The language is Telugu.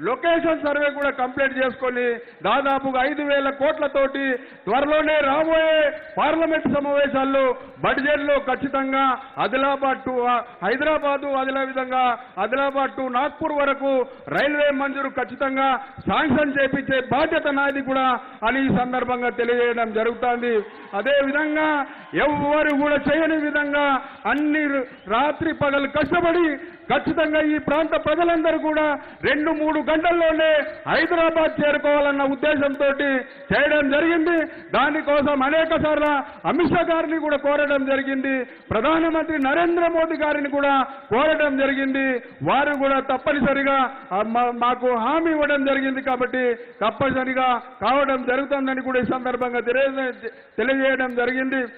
లొకేషన్ సర్వే కూడా కంప్లీట్ చేసుకొని దాదాపుగా ఐదు వేల కోట్లతోటి త్వరలోనే రాబోయే పార్లమెంట్ సమావేశాల్లో బడ్జెట్ లో ఖచ్చితంగా ఆదిలాబాద్ టు హైదరాబాదు అదే విధంగా ఆదిలాబాద్ టు నాగ్పూర్ వరకు రైల్వే మంజూరు ఖచ్చితంగా శాంక్షన్ చేపించే బాధ్యత నాది కూడా అని ఈ సందర్భంగా తెలియజేయడం జరుగుతోంది అదే విధంగా ఎవ్వరు కూడా చేయని విధంగా అన్ని రాత్రి పగలు కష్టపడి ఖచ్చితంగా ఈ ప్రాంత ప్రజలందరూ కూడా రెండు మూడు గంటల్లోనే హైదరాబాద్ చేరుకోవాలన్న ఉద్దేశంతో చేయడం జరిగింది దానికోసం అనేక సార్లు అమిత్ షా గారిని కూడా కోరడం జరిగింది ప్రధానమంత్రి నరేంద్ర మోదీ గారిని కూడా కోరడం జరిగింది వారు కూడా తప్పనిసరిగా ఆ, మా- మాకు హామీ ఇవ్వడం జరిగింది కాబట్టి తప్పనిసరిగా కావడం జరుగుతుందని కూడా ఈ సందర్భంగా తెలియజే- తెలియజేయడం జరిగింది